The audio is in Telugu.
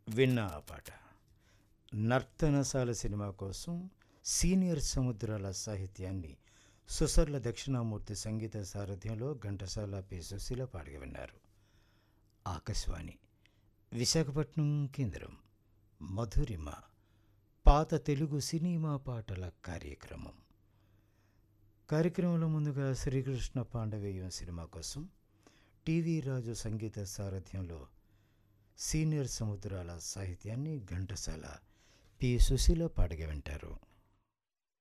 విన్న ఆ పాట నర్తనశాల సినిమా కోసం సీనియర్ సముద్రాల సాహిత్యాన్ని సుసర్ల దక్షిణామూర్తి సంగీత సారథ్యంలో ఘంటసాల పి సుశీల పాడగా విన్నారు ఆకాశవాణి విశాఖపట్నం కేంద్రం మధురిమ పాత తెలుగు సినిమా పాటల కార్యక్రమం కార్యక్రమంలో ముందుగా శ్రీకృష్ణ పాండవేయం సినిమా కోసం టీవీ రాజు సంగీత సారథ్యంలో సీనియర్ సముద్రాల సాహిత్యాన్ని ఘంటసాల పి సుశీల పాడగా వింటారు